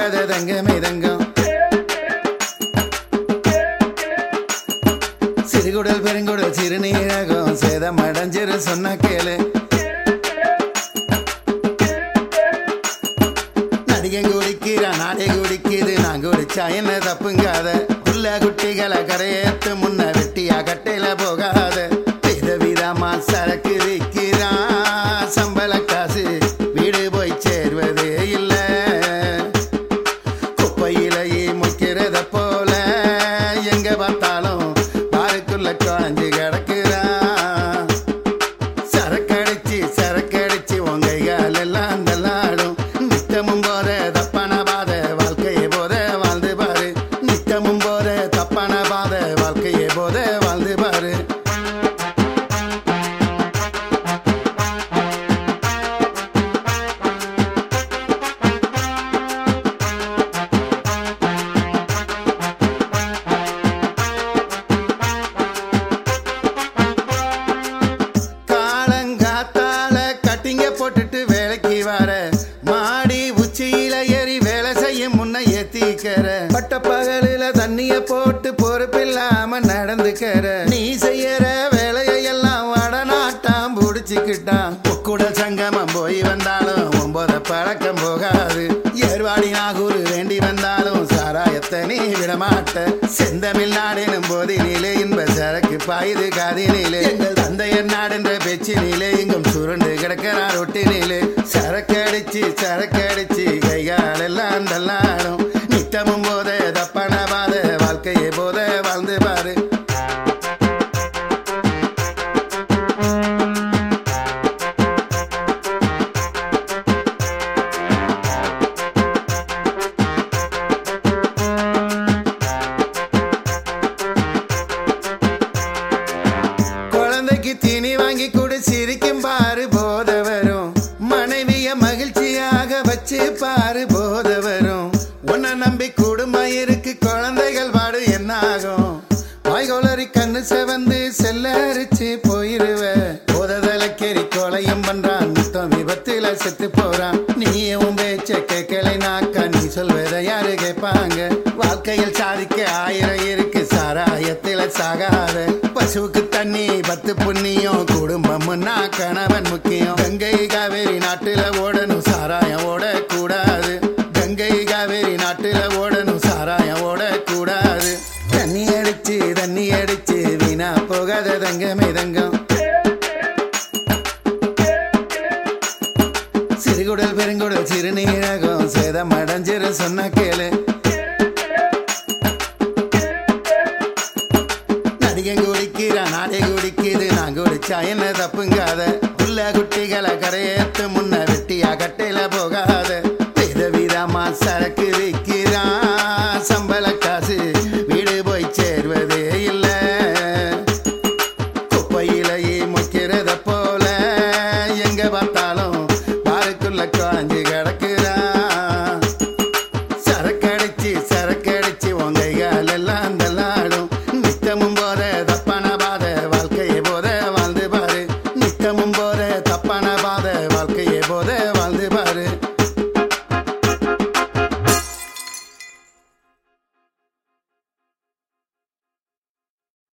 போகாத தங்கமே தங்கம் சிறுகுடல் பெருங்குடல் சிறுநீரகம் சேதம் அடைஞ்சிரு சொன்ன கேளு நடிகன் குடிக்கிறான் நாடே குடிக்குது நான் குடிச்சா என்ன தப்புங்காத புள்ள குட்டிகளை கரையேத்து முன்ன வெட்டியா கட்டையில போகாத விதவிதமா சரக்கு விற்கிறான் சம்பள காசு வீடு போய் சேர்வதே இல்ல குப்பையிலேயே முக்கிறத போல எங்க பார்த்தாலும் பாருக்குள்ள குழஞ்சு கிடக்குறான் சரக்கடிச்சு சரக்கடிச்சு உங்க எல்லாம் தள்ளாடும் நித்தமும் போத தப்பான பாத வாழ்க்கையை போத வாழ்ந்து பாரு நித்தமும் போத தப்பான பாத வாழ்க்கையை போத வாழ்ந்து பாரு காலங்காத்தால கட்டிங்க போட்டுட்டு வேலைக்கு வர மாடி உச்சியில ஏறி வேலை செய்யும் முன்ன ஏத்திக்கிற பட்ட பகலில தண்ணிய போட்டு பொறுப்பில்லாம நடந்துக்கிற நீ செய்யற வேலையெல்லாம் வடநாட்டாம் புடிச்சுக்கிட்டான் உக்குட சங்கமம் போய் வந்தாலும் ஒன்பத பழக்கம் போகாது ஏர்வாடி நாகூர் வேண்டி வந்தாலும் சாராயத்தை நீ விடமாட்ட செந்தமிழ் நாடெனும் போதினிலே இன்ப சரக்கு பாயுது காதினிலே எங்கள் தந்தையர் நாடென்ற பேச்சினிலே இங்கும் சுருண்டு கிடக்கிறார் ரொட்டினிலே சரக்கடிச்சு சரக்கடிச்சு கைகால் எல்லாம் தள்ளாடும் நித்தமும் போத தப்பான பாத வாழ்க்கையை போத வாழ்ந்து பாரு குழந்தைக்கு தீனி வாங்கி கொடு சிரிக்கும் பாரு போத வரும் மனைவிய மகிழ்ச்சியாக வச்சு பாரு போத வரும் உன்னை நம்பி குடும்பம் இருக்கு குழந்தைகள் பாடு என்ன ஆகும் வாய்கோளறி கண்ணு செவந்து செல்லரிச்சு போயிருவ போததலக்கேறி கொலையும் பண்றான் நித்தம் விபத்துல செத்து போறான் நீயும் பேச்ச கேட்கலை நாக்கா நீ சொல்வதை யாரு கேட்பாங்க வாழ்க்கையில் சாதிக்க ஆயிரம் இருக்கு சாராயத்தில சாகாத பசுவுக்கு தண்ணி பத்து புண்ணியம் குடும்பம்னா கணவன் முக்கியம் கங்கை காவேரி நாட்டுல ஓடணும் சாராயம் ஓடக்கூடாது கங்கை காவேரி நாட்டுல ஓடணும் சாராயம் ஓடக்கூடாது தண்ணி அடிச்சு தண்ணி அடிச்சு வீணா போகாத தங்கமே தங்கம் சிறுகுடல் பெருங்குடல் சிறுநீரகம் சேதம் அடைஞ்சிரு சொன்ன கேளு நடிகன் குடிக்கிறான் நாடே குடிக்குது நான் குடிச்சா என்ன தப்புங்காத புள்ள குட்டிகளை கரையேத்து முன்ன வெட்டியா கட்டையில போகாத விதவிதமா சரக்கு விற்கிறான்